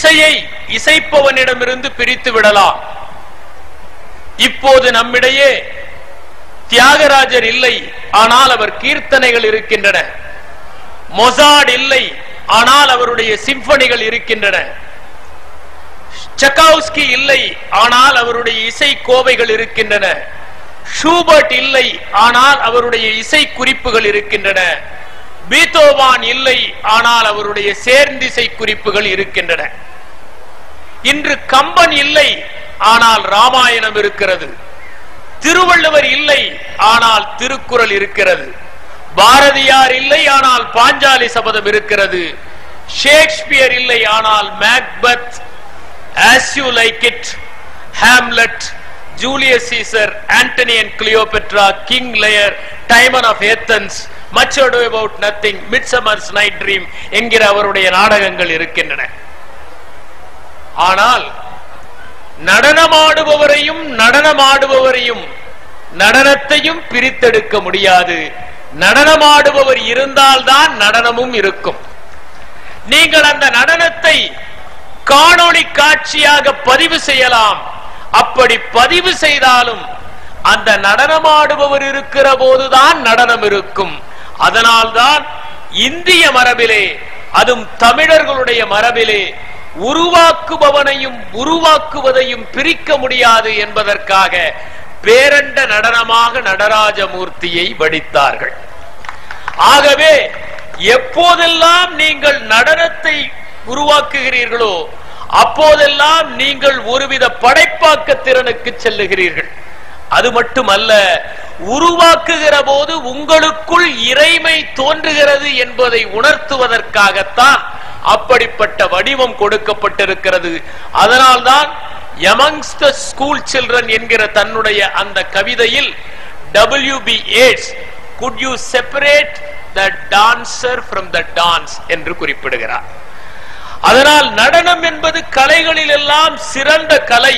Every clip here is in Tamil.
இசையை இசைப்பவனிடமிருந்து பிரித்து விடலாம் இப்போது நம்மிடையே தியாகராஜர் இல்லை ஆனால் அவர் கீர்த்தனைகள் இருக்கின்றன மொசாட் இல்லை ஆனால் அவருடைய சிம்பனிகள் இருக்கின்றன சக்கவுஸ்கி இல்லை ஆனால் அவருடைய இசை கோவைகள் இருக்கின்றன ஷூபர்ட் இல்லை ஆனால் அவருடைய இசை குறிப்புகள் இருக்கின்றன பீத்தோவான் இல்லை ஆனால் அவருடைய சேர்ந்திசை குறிப்புகள் இருக்கின்றன இன்று கம்பன் இல்லை ஆனால் ராமாயணம் இருக்கிறது திருவள்ளுவர் இல்லை ஆனால் திருக்குறள் இருக்கிறது பாரதியார் இல்லை ஆனால் பாஞ்சாலி சபதம் இருக்கிறது ஷேக்ஸ்பியர் இல்லை ஆனால் Macbeth as you like it Hamlet Julius Caesar Antony and Cleopatra King Lear Timon of Athens much about nothing Midsummer's night dream என்கிற அவருடைய நாடகங்கள் இருக்கின்றன ஆனால் நடனமாடுபவரையும் நடனமாடுபவரையும் நடனத்தையும் பிரித்தெடுக்க முடியாது நடனமாடுபவர் இருந்தால்தான் நடனமும் இருக்கும் நீங்கள் அந்த நடனத்தை காணொளி காட்சியாக பதிவு செய்யலாம் அப்படி பதிவு செய்தாலும் அந்த நடனமாடுபவர் இருக்கிற போதுதான் நடனம் இருக்கும் அதனால்தான் இந்திய மரபிலே அதுவும் தமிழர்களுடைய மரபிலே உருவாக்குபவனையும் உருவாக்குவதையும் பிரிக்க முடியாது என்பதற்காக பேரண்ட நடனமாக நடராஜமூர்த்தியை வடித்தார்கள் ஆகவே எப்போதெல்லாம் நீங்கள் நடனத்தை உருவாக்குகிறீர்களோ அப்போதெல்லாம் நீங்கள் ஒருவித படைப்பாக்க திறனுக்கு செல்லுகிறீர்கள் அது மட்டுமல்ல உருவாக்குகிற போது உங்களுக்குள் இறைமை தோன்றுகிறது என்பதை உணர்த்துவதற்காகத்தான் அப்படிப்பட்ட வடிவம் கொடுக்கப்பட்டிருக்கிறது அதனால்தான் எமங்ஸ் த ஸ்கூல் சில்ட்ரன் என்கிற தன்னுடைய அந்த கவிதையில் W B Yeats could you separate the dancer from the dance என்று குறிப்பிடுகிறார் அதனால் நடனம் என்பது கலைகளில் எல்லாம் சிறந்த கலை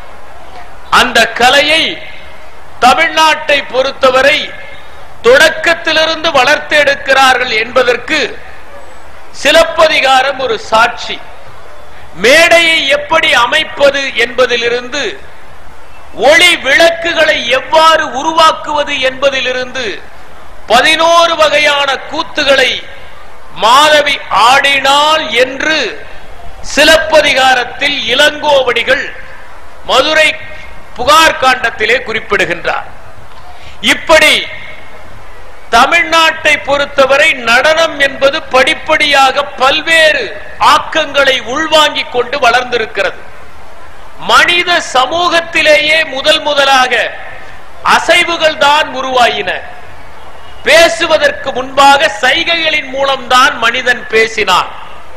அந்த கலையை தமிழ்நாட்டை பொறுத்தவரை தொடக்கத்திலிருந்து வளர்த்து எடுக்கிறார்கள் என்பதற்கு சிலப்பதிகாரம் ஒரு சாட்சி மேடையை எப்படி அமைப்பது என்பதிலிருந்து ஒளி விளக்குகளை எவ்வாறு உருவாக்குவது என்பதிலிருந்து பதினோரு வகையான கூத்துகளை மாதவி ஆடினாள் என்று சிலப்பதிகாரத்தில் இளங்கோவடிகள் மதுரை புகார் காண்டத்திலே குறிப்பிடுகின்றார் இப்படி தமிழ்நாட்டை பொறுத்தவரை நடனம் என்பது படிப்படியாக பல்வேறு ஆக்கங்களை உள்வாங்கிக் கொண்டு வளர்ந்திருக்கிறது மனித சமூகத்திலேயே முதல் முதலாக அசைவுகள் தான் உருவாயின பேசுவதற்கு முன்பாக சைகைகளின் மூலம்தான் மனிதன் பேசினான்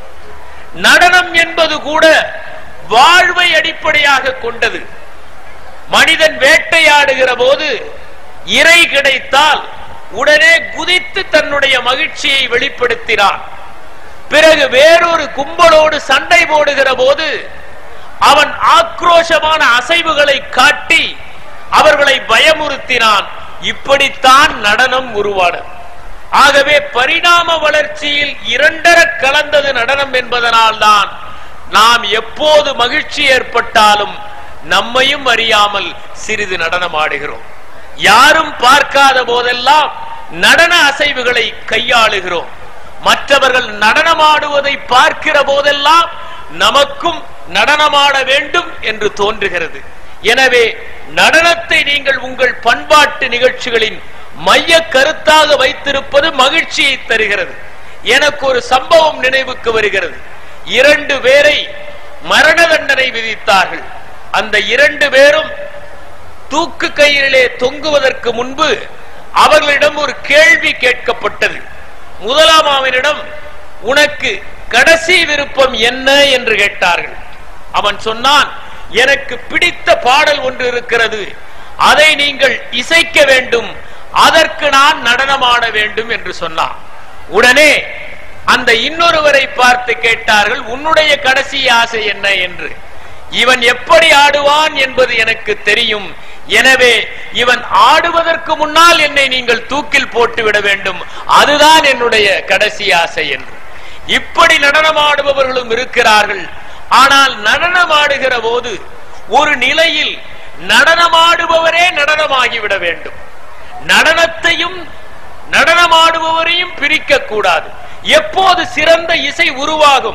நடனம் என்பது கூட வாழ்வை அடிப்படையாக கொண்டது மனிதன் வேட்டையாடுகிற போது இறை கிடைத்தால் உடனே குதித்து தன்னுடைய மகிழ்ச்சியை வெளிப்படுத்தினான் பிறகு வேறொரு கும்பலோடு சண்டை போடுகிற போது அவன் ஆக்ரோஷமான அசைவுகளை காட்டி அவர்களை பயமுறுத்தினான் இப்படித்தான் நடனம் உருவானது ஆகவே பரிணாம வளர்ச்சியில் இரண்டர கலந்தது நடனம் என்பதனால்தான் நாம் எப்போது மகிழ்ச்சி ஏற்பட்டாலும் நம்மையும் அறியாமல் சிறிது நடனம் ஆடுகிறோம் யாரும் பார்க்காத போதெல்லாம் நடன அசைவுகளை கையாளுகிறோம் மற்றவர்கள் நடனமாடுவதை பார்க்கிற போதெல்லாம் நமக்கும் நடனமாட வேண்டும் என்று தோன்றுகிறது எனவே நடனத்தை நீங்கள் உங்கள் பண்பாட்டு நிகழ்ச்சிகளின் மைய கருத்தாக வைத்திருப்பது மகிழ்ச்சியை தருகிறது எனக்கு ஒரு சம்பவம் நினைவுக்கு வருகிறது இரண்டு பேரை மரண தண்டனை விதித்தார்கள் அந்த இரண்டு பேரும் தூக்கு கயிறிலே தொங்குவதற்கு முன்பு அவர்களிடம் ஒரு கேள்வி கேட்கப்பட்டது முதலாம் அவனிடம் உனக்கு கடைசி விருப்பம் என்ன என்று கேட்டார்கள் அவன் சொன்னான் எனக்கு பிடித்த பாடல் ஒன்று இருக்கிறது அதை நீங்கள் இசைக்க வேண்டும் அதற்கு நான் நடனமாட வேண்டும் என்று சொன்னான் உடனே அந்த இன்னொருவரை பார்த்து கேட்டார்கள் உன்னுடைய கடைசி ஆசை என்ன என்று இவன் எப்படி ஆடுவான் என்பது எனக்கு தெரியும் எனவே இவன் ஆடுவதற்கு முன்னால் என்னை நீங்கள் தூக்கில் போட்டு விட வேண்டும் அதுதான் என்னுடைய கடைசி ஆசை என்று இப்படி நடனமாடுபவர்களும் இருக்கிறார்கள் ஆனால் நடனமாடுகிற போது ஒரு நிலையில் நடனமாடுபவரே நடனமாகிவிட வேண்டும் நடனத்தையும் நடனமாடுபவரையும் பிரிக்க கூடாது எப்போது சிறந்த இசை உருவாகும்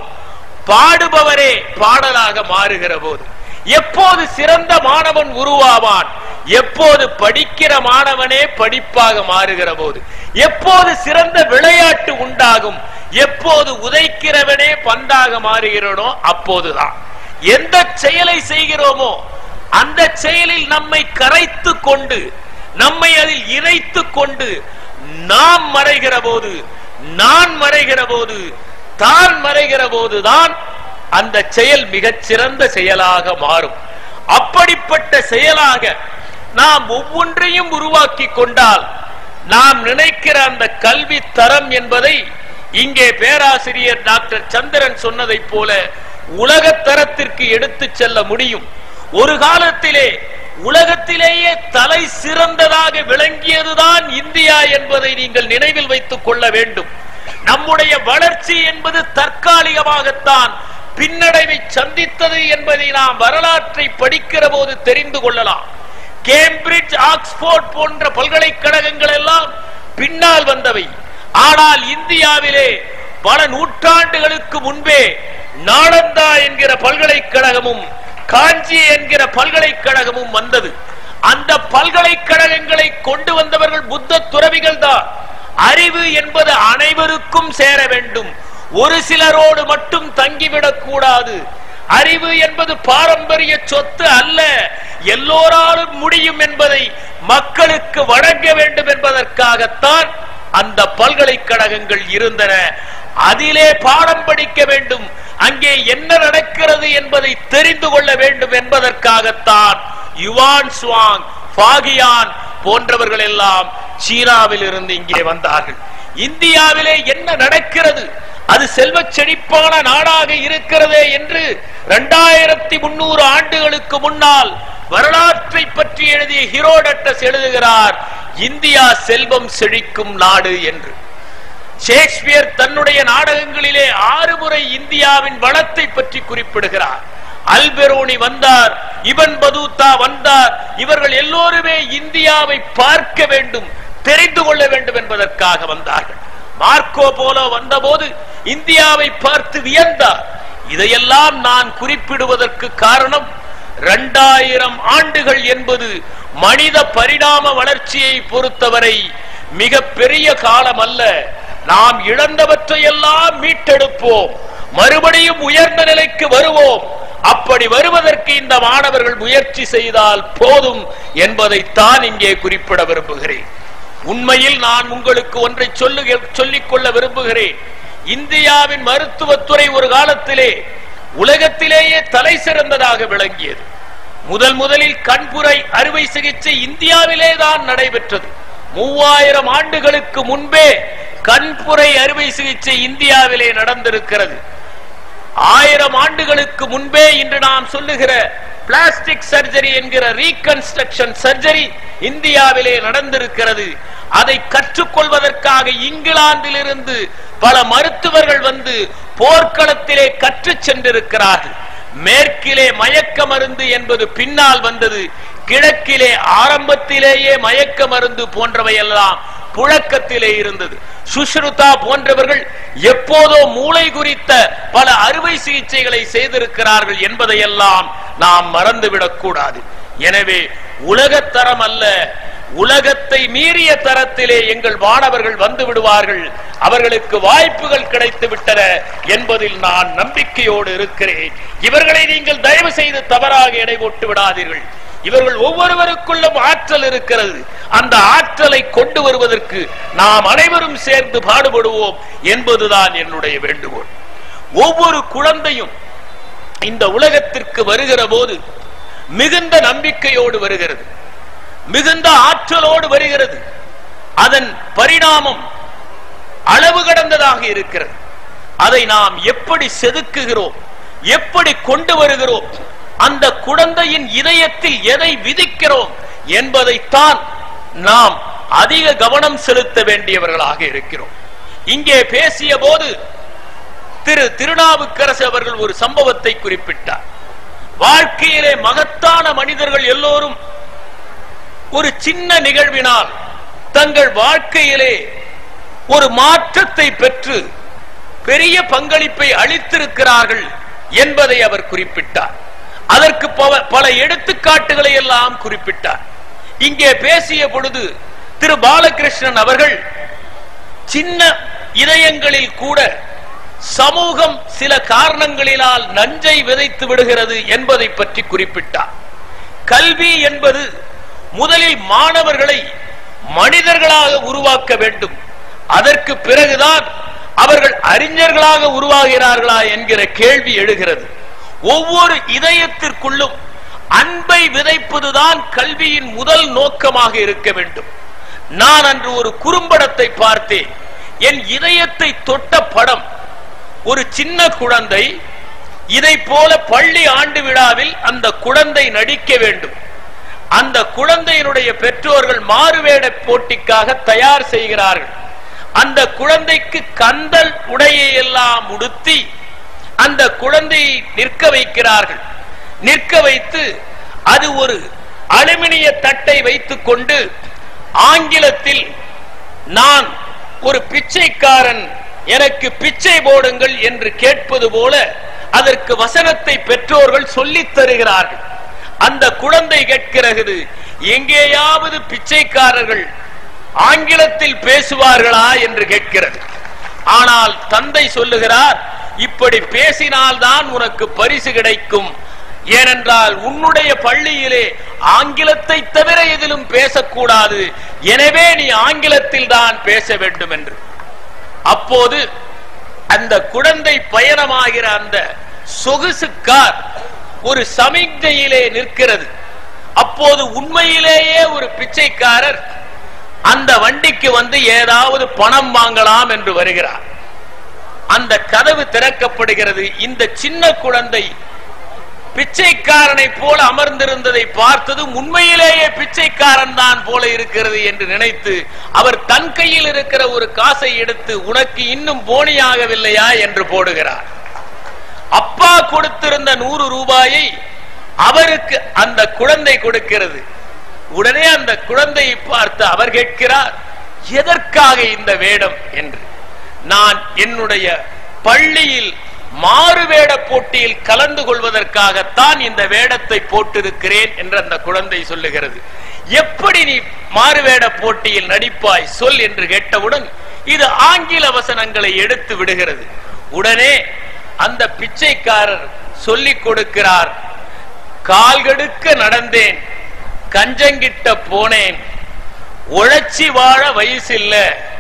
பாடுபவரே பாடலாக மாறுகிற போது எப்போது சிறந்த மாணவன் உருவாவான் எப்போது படிக்கிற மாணவனே படிப்பாக மாறுகிற போது எப்போது சிறந்த விளையாட்டு உண்டாகும் எப்போது உதைக்கிறவனே பந்தாக மாறுகிறனோ அப்போதுதான் எந்த செயலை செய்கிறோமோ அந்த செயலில் நம்மை கரைத்து கொண்டு நம்மை அதில் இறைத்து கொண்டு நாம் மறைகிற போது நான் மறைகிற போது தான் மறைகிற போதுதான் அந்த செயல் மிகச் சிறந்த செயலாக மாறும் அப்படிப்பட்ட செயலாக நாம் ஒவ்வொன்றையும் உருவாக்கி கொண்டால் நாம் நினைக்கிற அந்த கல்வி தரம் என்பதை இங்கே பேராசிரியர் டாக்டர் சந்திரன் சொன்னதைப் போல உலக தரத்திற்கு எடுத்துச் செல்ல முடியும் ஒரு காலத்திலே உலகத்திலேயே தலை சிறந்ததாக விளங்கியதுதான் இந்தியா என்பதை நீங்கள் நினைவில் வைத்துக் கொள்ள வேண்டும் நம்முடைய வளர்ச்சி என்பது தற்காலிகமாகத்தான் பின்னடைவை சந்தித்தது என்பதை நாம் வரலாற்றை படிக்கிற போது தெரிந்து கொள்ளலாம் கேம்பிரிட்ஜ் ஆக்ஸ்போர்ட் போன்ற பல்கலைக்கழகங்கள் எல்லாம் பின்னால் வந்தவை ஆனால் இந்தியாவிலே பல நூற்றாண்டுகளுக்கு முன்பே நாளந்தா என்கிற பல்கலைக்கழகமும் காஞ்சி என்கிற பல்கலைக்கழகமும் வந்தது அந்த பல்கலைக்கழகங்களை கொண்டு வந்தவர்கள் புத்த துறவிகள் தான் அறிவு என்பது அனைவருக்கும் சேர வேண்டும் ஒரு சிலரோடு மட்டும் தங்கிவிடக் கூடாது அறிவு என்பது பாரம்பரிய சொத்து அல்ல எல்லோராலும் முடியும் என்பதை மக்களுக்கு வழங்க வேண்டும் என்பதற்காகத்தான் அந்த பல்கலைக்கழகங்கள் இருந்தன அதிலே பாடம் படிக்க வேண்டும் அங்கே என்ன நடக்கிறது என்பதை தெரிந்து கொள்ள வேண்டும் என்பதற்காகத்தான் யுவான் சுவாங் பாகியான் போன்றவர்கள் எல்லாம் சீனாவில் இருந்து இங்கே வந்தார்கள் இந்தியாவிலே என்ன நடக்கிறது அது செல்வ செழிப்பான நாடாக இருக்கிறதே என்று இரண்டாயிரத்தி முன்னூறு ஆண்டுகளுக்கு முன்னால் வரலாற்றை பற்றி எழுதிய ஹீரோடட்டஸ் எழுதுகிறார் இந்தியா செல்வம் செழிக்கும் நாடு என்று ஷேக்ஸ்பியர் தன்னுடைய நாடகங்களிலே ஆறு முறை இந்தியாவின் வளத்தை பற்றி குறிப்பிடுகிறார் அல்பெரோனி வந்தார் இவன் பதூத்தா வந்தார் இவர்கள் எல்லோருமே இந்தியாவை பார்க்க வேண்டும் தெரிந்து கொள்ள வேண்டும் என்பதற்காக வந்தார்கள் மார்க்கோ போலோ வந்தபோது இந்தியாவை பார்த்து வியந்தார் இதையெல்லாம் நான் குறிப்பிடுவதற்கு காரணம் இரண்டாயிரம் ஆண்டுகள் என்பது மனித பரிணாம வளர்ச்சியை பொறுத்தவரை மிக பெரிய காலம் அல்ல நாம் இழந்தவற்றை எல்லாம் மீட்டெடுப்போம் மறுபடியும் உயர்ந்த நிலைக்கு வருவோம் அப்படி வருவதற்கு இந்த மாணவர்கள் முயற்சி செய்தால் போதும் என்பதைத்தான் இங்கே குறிப்பிட விரும்புகிறேன் உண்மையில் நான் உங்களுக்கு ஒன்றை சொல்லு சொல்லிக் கொள்ள விரும்புகிறேன் இந்தியாவின் மருத்துவத்துறை ஒரு காலத்திலே உலகத்திலேயே தலை சிறந்ததாக விளங்கியது முதல் முதலில் கண்புரை அறுவை சிகிச்சை இந்தியாவிலே தான் நடைபெற்றது மூவாயிரம் ஆண்டுகளுக்கு முன்பே கண்புரை அறுவை சிகிச்சை இந்தியாவிலே நடந்திருக்கிறது ஆயிரம் ஆண்டுகளுக்கு முன்பே இன்று நாம் சொல்லுகிற பிளாஸ்டிக் சர்ஜரி என்கிற ரீகன்ஸ்ட்ரக்ஷன் சர்ஜரி இந்தியாவிலே நடந்திருக்கிறது அதை கற்றுக்கொள்வதற்காக இங்கிலாந்திலிருந்து பல மருத்துவர்கள் வந்து போர்க்களத்திலே கற்றுச் சென்றிருக்கிறார்கள் மேற்கிலே மயக்க மருந்து என்பது பின்னால் வந்தது கிழக்கிலே ஆரம்பத்திலேயே மயக்க மருந்து போன்றவை எல்லாம் புழக்கத்திலே இருந்தது சுஷ்ருதா போன்றவர்கள் எப்போதோ மூளை குறித்த பல அறுவை சிகிச்சைகளை செய்திருக்கிறார்கள் என்பதையெல்லாம் நாம் மறந்துவிடக் கூடாது எனவே உலகத்தரம் அல்ல உலகத்தை மீறிய தரத்திலே எங்கள் மாணவர்கள் வந்து விடுவார்கள் அவர்களுக்கு வாய்ப்புகள் கிடைத்து விட்டன என்பதில் நான் நம்பிக்கையோடு இருக்கிறேன் இவர்களை நீங்கள் தயவு செய்து தவறாக எடை போட்டு விடாதீர்கள் இவர்கள் ஒவ்வொருவருக்குள்ளும் ஆற்றல் இருக்கிறது அந்த ஆற்றலை கொண்டு வருவதற்கு நாம் அனைவரும் சேர்ந்து பாடுபடுவோம் என்பதுதான் என்னுடைய வேண்டுகோள் ஒவ்வொரு குழந்தையும் இந்த உலகத்திற்கு வருகிற போது மிகுந்த நம்பிக்கையோடு வருகிறது மிகுந்த ஆற்றலோடு வருகிறது அதன் பரிணாமம் அளவு கடந்ததாக இருக்கிறது அதை நாம் எப்படி செதுக்குகிறோம் எப்படி கொண்டு வருகிறோம் அந்த குழந்தையின் இதயத்தில் எதை விதிக்கிறோம் என்பதைத்தான் நாம் அதிக கவனம் செலுத்த வேண்டியவர்களாக இருக்கிறோம் இங்கே பேசிய போது திரு திருநாவுக்கரசு அவர்கள் ஒரு சம்பவத்தை குறிப்பிட்டார் வாழ்க்கையிலே மகத்தான மனிதர்கள் எல்லோரும் ஒரு சின்ன நிகழ்வினால் தங்கள் வாழ்க்கையிலே ஒரு மாற்றத்தை பெற்று பெரிய பங்களிப்பை அளித்திருக்கிறார்கள் என்பதை அவர் குறிப்பிட்டார் அதற்கு பல- பல எடுத்துக்காட்டுகளை எல்லாம் குறிப்பிட்டார் இங்கே பேசிய பொழுது திரு பாலகிருஷ்ணன் அவர்கள் சின்ன இதயங்களில் கூட சமூகம் சில காரணங்களினால் நஞ்சை விதைத்து விடுகிறது என்பதை பற்றி குறிப்பிட்டார் கல்வி என்பது முதலில் மாணவர்களை மனிதர்களாக உருவாக்க வேண்டும் அதற்கு பிறகுதான் அவர்கள் அறிஞர்களாக உருவாகிறார்களா என்கிற கேள்வி எழுகிறது ஒவ்வொரு இதயத்திற்குள்ளும் அன்பை விதைப்பதுதான் கல்வியின் முதல் நோக்கமாக இருக்க வேண்டும் நான் அன்று ஒரு குறும்படத்தை பார்த்தேன் என் இதயத்தை தொட்ட படம் ஒரு சின்ன குழந்தை இதை போல பள்ளி ஆண்டு விழாவில் அந்த குழந்தை நடிக்க வேண்டும் அந்த குழந்தையினுடைய பெற்றோர்கள் மாறுவேட போட்டிக்காக தயார் செய்கிறார்கள் அந்த குழந்தைக்கு கந்தல் உடையை எல்லாம் உடுத்தி அந்த குழந்தையை நிற்க வைக்கிறார்கள் நிற்க வைத்து அது ஒரு அலுமினிய தட்டை வைத்துக் கொண்டு ஆங்கிலத்தில் நான் ஒரு பிச்சைக்காரன் எனக்கு பிச்சை போடுங்கள் என்று கேட்பது போல அதற்கு வசனத்தை பெற்றோர்கள் சொல்லித் தருகிறார்கள் அந்த குழந்தை கேட்கிறது எங்கேயாவது பிச்சைக்காரர்கள் ஆங்கிலத்தில் பேசுவார்களா என்று கேட்கிறது ஆனால் தந்தை சொல்லுகிறார் இப்படி பேசினால்தான் உனக்கு பரிசு கிடைக்கும் ஏனென்றால் உன்னுடைய பள்ளியிலே ஆங்கிலத்தை தவிர எதிலும் பேசக்கூடாது எனவே நீ ஆங்கிலத்தில் தான் பேச வேண்டும் என்று அப்போது அந்த குழந்தை பயணமாகிற அந்த சொகுசு கார் ஒரு சமிக்ஞையிலே நிற்கிறது அப்போது உண்மையிலேயே ஒரு பிச்சைக்காரர் அந்த வண்டிக்கு வந்து ஏதாவது பணம் வாங்கலாம் என்று வருகிறார் அந்த கதவு திறக்கப்படுகிறது இந்த சின்ன குழந்தை பிச்சைக்காரனை போல அமர்ந்திருந்ததை பார்த்ததும் உண்மையிலேயே பிச்சைக்காரன் தான் போல இருக்கிறது என்று நினைத்து அவர் தன் கையில் இருக்கிற ஒரு காசை எடுத்து உனக்கு இன்னும் போனியாகவில்லையா என்று போடுகிறார் அப்பா கொடுத்திருந்த நூறு ரூபாயை அவருக்கு அந்த குழந்தை கொடுக்கிறது உடனே அந்த குழந்தையை பார்த்து அவர் கேட்கிறார் எதற்காக இந்த வேடம் என்று நான் என்னுடைய பள்ளியில் மாறுவேட போட்டியில் கலந்து கொள்வதற்காகத்தான் இந்த வேடத்தை போட்டிருக்கிறேன் என்று அந்த குழந்தை சொல்லுகிறது எப்படி நீ மாறுவேட போட்டியில் நடிப்பாய் சொல் என்று கேட்டவுடன் இது ஆங்கில வசனங்களை எடுத்து விடுகிறது உடனே அந்த பிச்சைக்காரர் சொல்லிக் கொடுக்கிறார் கால்கடுக்க நடந்தேன் கஞ்சங்கிட்ட போனேன் உழைச்சி வாழ வயசில்ல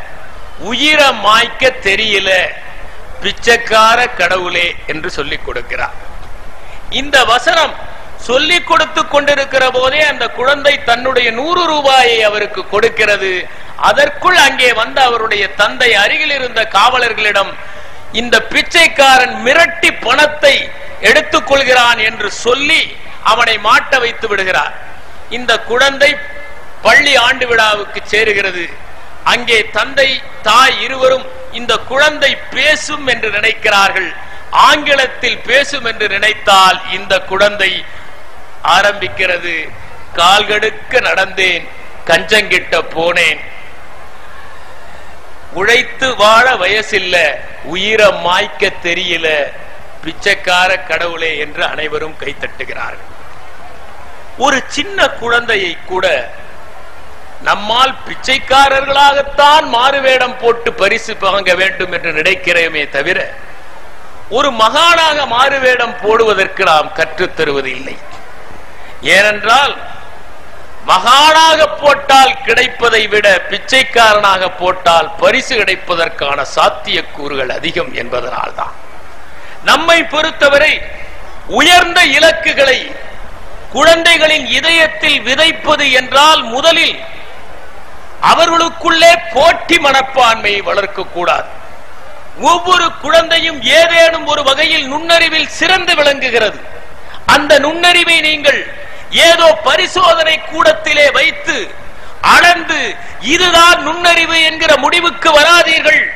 உயிரை மாய்க்க தெரியல பிச்சைக்கார கடவுளே என்று சொல்லிக் கொடுக்கிறார் இந்த வசனம் சொல்லிக் கொடுத்து கொண்டிருக்கிற போதே அந்த குழந்தை தன்னுடைய நூறு ரூபாயை அவருக்கு கொடுக்கிறது அதற்குள் அங்கே வந்த அவருடைய தந்தை அருகில் இருந்த காவலர்களிடம் இந்த பிச்சைக்காரன் மிரட்டி பணத்தை எடுத்துக் கொள்கிறான் என்று சொல்லி அவனை மாட்ட வைத்து விடுகிறார் இந்த குழந்தை பள்ளி ஆண்டு விழாவுக்கு சேருகிறது அங்கே தந்தை தாய் இருவரும் இந்த குழந்தை பேசும் என்று நினைக்கிறார்கள் ஆங்கிலத்தில் பேசும் என்று நினைத்தால் இந்த குழந்தை ஆரம்பிக்கிறது கால்கடுக்க நடந்தேன் கஞ்சங்கிட்ட போனேன் உழைத்து வாழ வயசில்ல உயிரை மாய்க்க தெரியல பிச்சைக்கார கடவுளே என்று அனைவரும் கைத்தட்டுகிறார்கள் ஒரு சின்ன குழந்தையை கூட நம்மால் பிச்சைக்காரர்களாகத்தான் மாறுவேடம் போட்டு பரிசு வாங்க வேண்டும் என்று நினைக்கிறோமே தவிர ஒரு மகானாக மாறுவேடம் போடுவதற்கு நாம் கற்றுத் தருவது இல்லை ஏனென்றால் மகானாக போட்டால் கிடைப்பதை விட பிச்சைக்காரனாக போட்டால் பரிசு கிடைப்பதற்கான சாத்தியக்கூறுகள் அதிகம் என்பதனால்தான் நம்மை பொறுத்தவரை உயர்ந்த இலக்குகளை குழந்தைகளின் இதயத்தில் விதைப்பது என்றால் முதலில் அவர்களுக்குள்ளே போட்டி மனப்பான்மையை வளர்க்க கூடாது ஒவ்வொரு குழந்தையும் ஏதேனும் ஒரு வகையில் நுண்ணறிவில் சிறந்து விளங்குகிறது அந்த நுண்ணறிவை நீங்கள் ஏதோ பரிசோதனை கூடத்திலே வைத்து அளந்து இதுதான் நுண்ணறிவு என்கிற முடிவுக்கு வராதீர்கள்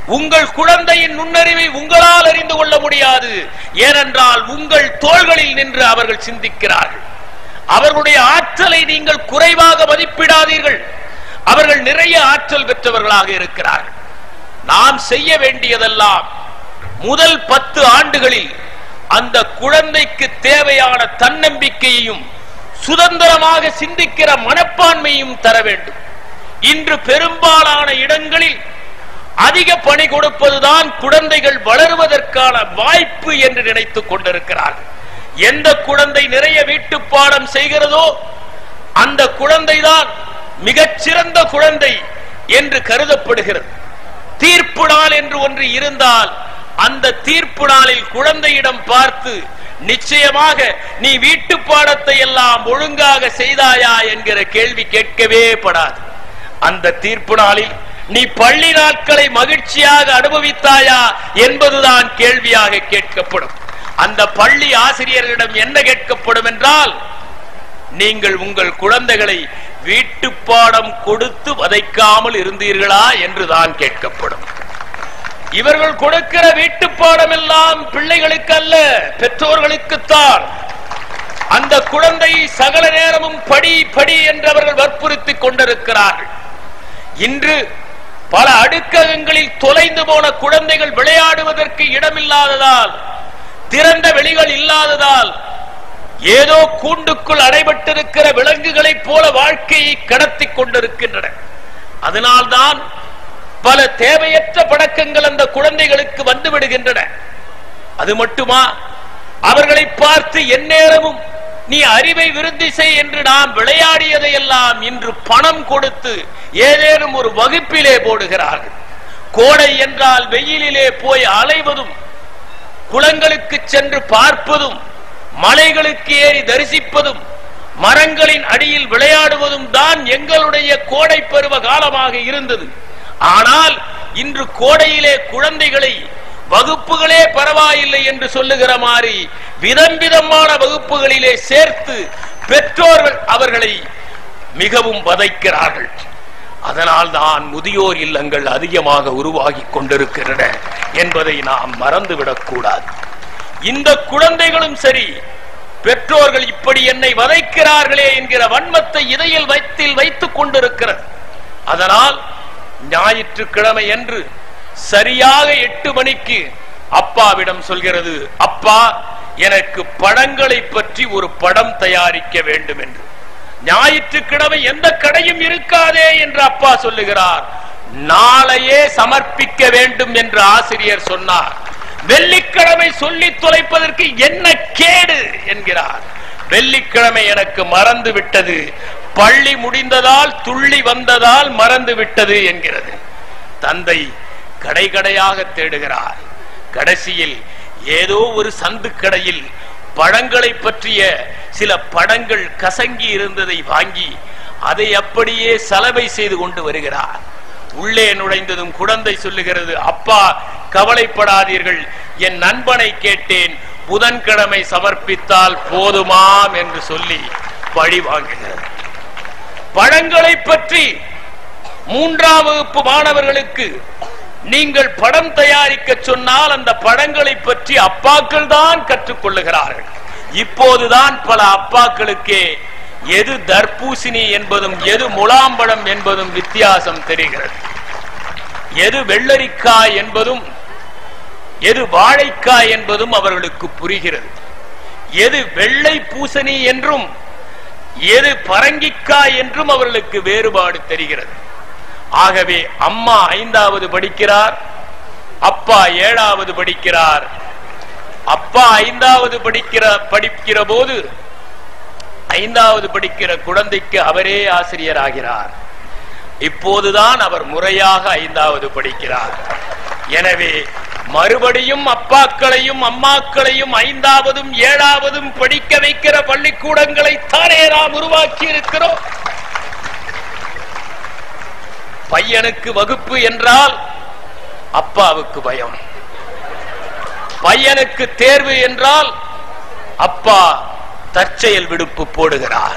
உங்கள் குழந்தையின் நுண்ணறிவை உங்களால் அறிந்து கொள்ள முடியாது ஏனென்றால் உங்கள் தோள்களில் நின்று அவர்கள் சிந்திக்கிறார்கள் அவர்களுடைய ஆற்றலை நீங்கள் குறைவாக மதிப்பிடாதீர்கள் அவர்கள் நிறைய ஆற்றல் பெற்றவர்களாக இருக்கிறார்கள் நாம் செய்ய வேண்டியதெல்லாம் முதல் பத்து ஆண்டுகளில் அந்த குழந்தைக்கு தேவையான தன்னம்பிக்கையையும் சுதந்திரமாக சிந்திக்கிற மனப்பான்மையும் தர வேண்டும் இன்று பெரும்பாலான இடங்களில் அதிக பணி கொடுப்பதுதான் குழந்தைகள் வளருவதற்கான வாய்ப்பு என்று நினைத்துக் கொண்டிருக்கிறார்கள் எந்த குழந்தை நிறைய வீட்டு பாடம் செய்கிறதோ அந்த குழந்தைதான் மிகச்சிறந்த குழந்தை என்று கருதப்படுகிறது தீர்ப்பு நாள் என்று ஒன்று இருந்தால் அந்த தீர்ப்பு நாளில் குழந்தையிடம் பார்த்து நிச்சயமாக நீ வீட்டு பாடத்தை எல்லாம் ஒழுங்காக செய்தாயா என்கிற கேள்வி கேட்கவே படாது அந்த தீர்ப்பு நாளில் நீ பள்ளி நாட்களை மகிழ்ச்சியாக அனுபவித்தாயா என்பதுதான் கேள்வியாக கேட்கப்படும் அந்த பள்ளி ஆசிரியர்களிடம் என்ன கேட்கப்படும் என்றால் நீங்கள் உங்கள் குழந்தைகளை வீட்டு பாடம் கொடுத்து வதைக்காமல் இருந்தீர்களா என்றுதான் கேட்கப்படும் இவர்கள் கொடுக்கிற வீட்டு பாடம் எல்லாம் பிள்ளைகளுக்கு அல்ல பெற்றோர்களுக்குத்தான் அந்த குழந்தை சகல நேரமும் படி படி என்று அவர்கள் வற்புறுத்திக் கொண்டிருக்கிறார்கள் இன்று பல அடுக்ககங்களில் தொலைந்து போன குழந்தைகள் விளையாடுவதற்கு இடமில்லாததால் திறந்த வெளிகள் இல்லாததால் ஏதோ கூண்டுக்குள் அடைபட்டிருக்கிற விலங்குகளைப் போல வாழ்க்கையை கடத்திக் கொண்டிருக்கின்றன அதனால்தான் பல தேவையற்ற பழக்கங்கள் அந்த குழந்தைகளுக்கு வந்து விடுகின்றன அது மட்டுமா அவர்களை பார்த்து எந்நேரமும் நீ அறிவை விருத்தி செய் என்று நாம் விளையாடியதை எல்லாம் இன்று பணம் கொடுத்து ஏதேனும் ஒரு வகுப்பிலே போடுகிறார்கள் கோடை என்றால் வெயிலிலே போய் அலைவதும் குளங்களுக்கு சென்று பார்ப்பதும் மலைகளுக்கு ஏறி தரிசிப்பதும் மரங்களின் அடியில் விளையாடுவதும் தான் எங்களுடைய கோடை பருவ காலமாக இருந்தது ஆனால் இன்று கோடையிலே குழந்தைகளை வகுப்புகளே பரவாயில்லை என்று சொல்லுகிற மாதிரி விதம் விதமான வகுப்புகளிலே சேர்த்து பெற்றோர்கள் அவர்களை மிகவும் வதைக்கிறார்கள் அதனால் தான் முதியோர் இல்லங்கள் அதிகமாக உருவாகி கொண்டிருக்கின்றன என்பதை நாம் மறந்துவிடக் கூடாது இந்த குழந்தைகளும் சரி பெற்றோர்கள் இப்படி என்னை வதைக்கிறார்களே என்கிற வன்மத்தை இதயில் வைத்தில் வைத்துக் கொண்டிருக்கிறது அதனால் ஞாயிற்றுக்கிழமை என்று சரியாக எட்டு மணிக்கு அப்பாவிடம் சொல்கிறது அப்பா எனக்கு படங்களை பற்றி ஒரு படம் தயாரிக்க வேண்டும் என்று ஞாயிற்றுக்கிழமை எந்த கடையும் இருக்காதே என்று அப்பா சொல்லுகிறார் நாளையே சமர்ப்பிக்க வேண்டும் என்று ஆசிரியர் சொன்னார் வெள்ளிக்கிழமை சொல்லி தொலைப்பதற்கு என்ன கேடு என்கிறார் வெள்ளிக்கிழமை எனக்கு மறந்து விட்டது பள்ளி முடிந்ததால் துள்ளி வந்ததால் மறந்து விட்டது என்கிறது தந்தை கடை கடையாக தேடுகிறார் கடைசியில் ஏதோ ஒரு சந்து கடையில் பழங்களை பற்றிய சில படங்கள் கசங்கி இருந்ததை வாங்கி அதை அப்படியே சலவை செய்து கொண்டு வருகிறார் உள்ளே நுழைந்ததும் குழந்தை சொல்லுகிறது அப்பா கவலைப்படாதீர்கள் என் நண்பனை கேட்டேன் புதன்கிழமை சமர்ப்பித்தால் போதுமாம் என்று சொல்லி பழி வாங்குகிறது பழங்களை பற்றி மூன்றாம் வகுப்பு மாணவர்களுக்கு நீங்கள் படம் தயாரிக்க சொன்னால் அந்த படங்களை பற்றி அப்பாக்கள் தான் கற்றுக்கொள்ளுகிறார்கள் இப்போதுதான் பல அப்பாக்களுக்கே எது தர்பூசணி என்பதும் எது முலாம்பழம் என்பதும் வித்தியாசம் தெரிகிறது எது வெள்ளரிக்காய் என்பதும் எது வாழைக்காய் என்பதும் அவர்களுக்கு புரிகிறது எது வெள்ளை பூசணி என்றும் எது பரங்கிக்காய் என்றும் அவர்களுக்கு வேறுபாடு தெரிகிறது ஆகவே அம்மா ஐந்தாவது படிக்கிறார் அப்பா ஏழாவது படிக்கிறார் அப்பா ஐந்தாவது படிக்கிற படிக்கிற போது ஐந்தாவது படிக்கிற குழந்தைக்கு அவரே ஆசிரியர் ஆகிறார் இப்போதுதான் அவர் முறையாக ஐந்தாவது படிக்கிறார் எனவே மறுபடியும் அப்பாக்களையும் அம்மாக்களையும் ஐந்தாவதும் ஏழாவதும் படிக்க வைக்கிற பள்ளிக்கூடங்களை தானே நாம் உருவாக்கி இருக்கிறோம் பையனுக்கு வகுப்பு என்றால் அப்பாவுக்கு பயம் பையனுக்கு தேர்வு என்றால் அப்பா தற்செயல் விடுப்பு போடுகிறார்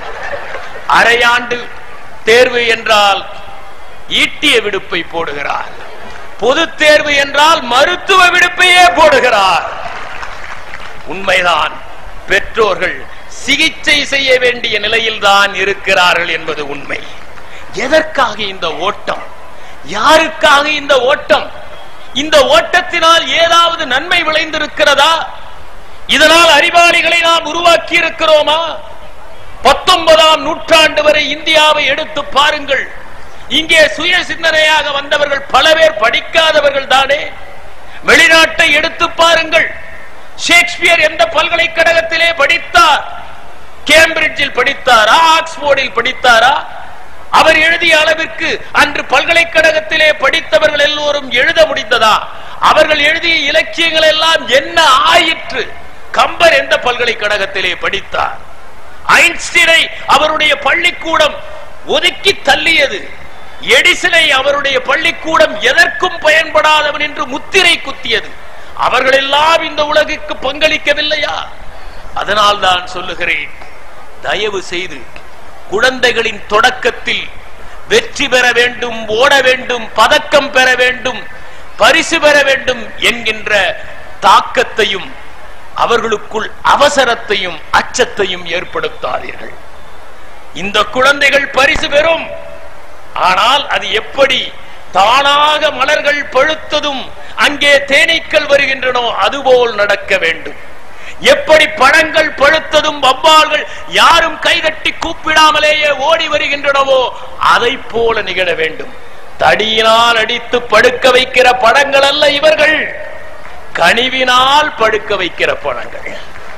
அரையாண்டு தேர்வு என்றால் ஈட்டிய விடுப்பை போடுகிறார் பொது தேர்வு என்றால் மருத்துவ விடுப்பையே போடுகிறார் உண்மைதான் பெற்றோர்கள் சிகிச்சை செய்ய வேண்டிய நிலையில்தான் இருக்கிறார்கள் என்பது உண்மை எதற்காக இந்த ஓட்டம் யாருக்காக இந்த ஓட்டம் இந்த ஓட்டத்தினால் ஏதாவது நன்மை விளைந்திருக்கிறதா இதனால் அறிவாளிகளை நாம் உருவாக்கி இருக்கிறோமா பத்தொன்பதாம் நூற்றாண்டு வரை இந்தியாவை எடுத்து பாருங்கள் இங்கே சுய சிந்தனையாக வந்தவர்கள் பல பேர் படிக்காதவர்கள் தானே வெளிநாட்டை எடுத்து பாருங்கள் ஷேக்ஸ்பியர் எந்த பல்கலைக்கழகத்திலே படித்தார் கேம்பிரிட்ஜில் படித்தாரா ஆக்ஸ்போர்டில் படித்தாரா அவர் எழுதிய அளவிற்கு அன்று பல்கலைக்கழகத்திலே படித்தவர்கள் எல்லோரும் எழுத முடிந்ததா அவர்கள் எழுதிய இலக்கியங்கள் எல்லாம் என்ன ஆயிற்று கம்பர் எந்த பல்கலைக்கழகத்திலே படித்தார் ஐன்ஸ்டீனை அவருடைய பள்ளிக்கூடம் ஒதுக்கி தள்ளியது எடிசனை அவருடைய பள்ளிக்கூடம் எதற்கும் பயன்படாதவன் என்று முத்திரை குத்தியது அவர்கள் எல்லாம் இந்த உலகுக்கு பங்களிக்கவில்லையா அதனால் தான் சொல்லுகிறேன் தயவு செய்து குழந்தைகளின் தொடக்கத்தில் வெற்றி பெற வேண்டும் ஓட வேண்டும் பதக்கம் பெற வேண்டும் பரிசு பெற வேண்டும் என்கின்ற தாக்கத்தையும் அவர்களுக்குள் அவசரத்தையும் அச்சத்தையும் ஏற்படுத்தாதீர்கள் இந்த குழந்தைகள் பரிசு பெறும் ஆனால் அது எப்படி தானாக மலர்கள் பழுத்ததும் அங்கே தேனீக்கள் வருகின்றனோ அதுபோல் நடக்க வேண்டும் எப்படி பழங்கள் பழுத்ததும் வவ்வால்கள் யாரும் கைதட்டி கூப்பிடாமலேயே ஓடி வருகின்றனவோ அதை போல நிகழ வேண்டும் தடியினால் அடித்து படுக்க வைக்கிற படங்கள் அல்ல இவர்கள் கனிவினால் படுக்க வைக்கிற படங்கள்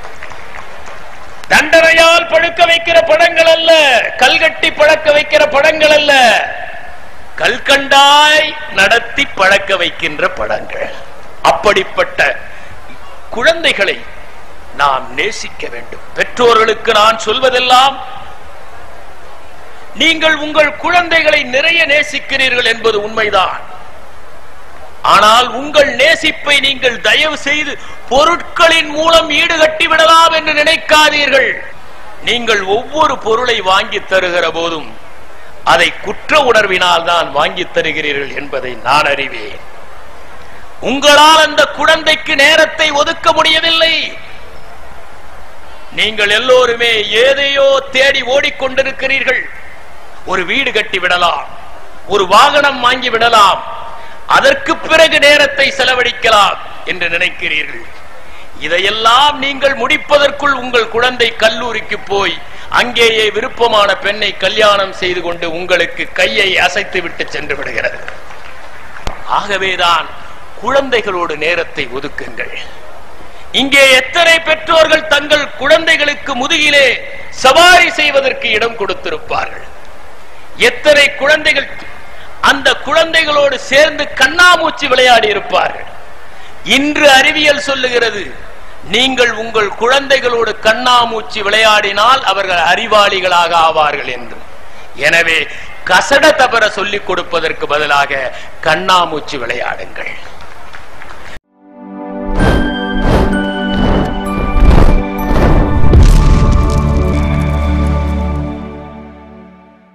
தண்டனையால் படுக்க வைக்கிற படங்கள் அல்ல கல்கட்டி பழக்க வைக்கிற படங்கள் அல்ல கல்கண்டாய் நடத்தி பழக்க வைக்கின்ற படங்கள் அப்படிப்பட்ட குழந்தைகளை நாம் நேசிக்க வேண்டும் பெற்றோர்களுக்கு நான் சொல்வதெல்லாம் நீங்கள் உங்கள் குழந்தைகளை நிறைய நேசிக்கிறீர்கள் என்பது உண்மைதான் ஆனால் உங்கள் நேசிப்பை நீங்கள் தயவு செய்து பொருட்களின் மூலம் ஈடுகட்டி விடலாம் என்று நினைக்காதீர்கள் நீங்கள் ஒவ்வொரு பொருளை வாங்கி தருகிற போதும் அதை குற்ற உணர்வினால் தான் வாங்கி தருகிறீர்கள் என்பதை நான் அறிவேன் உங்களால் அந்த குழந்தைக்கு நேரத்தை ஒதுக்க முடியவில்லை நீங்கள் எல்லோருமே ஏதையோ தேடி ஓடிக்கொண்டிருக்கிறீர்கள் ஒரு வீடு கட்டி விடலாம் ஒரு வாகனம் வாங்கி விடலாம் அதற்கு பிறகு நேரத்தை செலவழிக்கலாம் என்று நினைக்கிறீர்கள் இதையெல்லாம் நீங்கள் முடிப்பதற்குள் உங்கள் குழந்தை கல்லூரிக்கு போய் அங்கேயே விருப்பமான பெண்ணை கல்யாணம் செய்து கொண்டு உங்களுக்கு கையை அசைத்து விட்டு சென்று விடுகிறது ஆகவேதான் குழந்தைகளோடு நேரத்தை ஒதுக்குங்கள் இங்கே எத்தனை பெற்றோர்கள் தங்கள் குழந்தைகளுக்கு முதுகிலே சவாரி செய்வதற்கு இடம் கொடுத்திருப்பார்கள் எத்தனை குழந்தைகள் அந்த குழந்தைகளோடு சேர்ந்து கண்ணாமூச்சி விளையாடி இருப்பார்கள் இன்று அறிவியல் சொல்லுகிறது நீங்கள் உங்கள் குழந்தைகளோடு கண்ணாமூச்சி விளையாடினால் அவர்கள் அறிவாளிகளாக ஆவார்கள் என்று எனவே கசட தவற சொல்லிக் கொடுப்பதற்கு பதிலாக கண்ணாமூச்சி விளையாடுங்கள்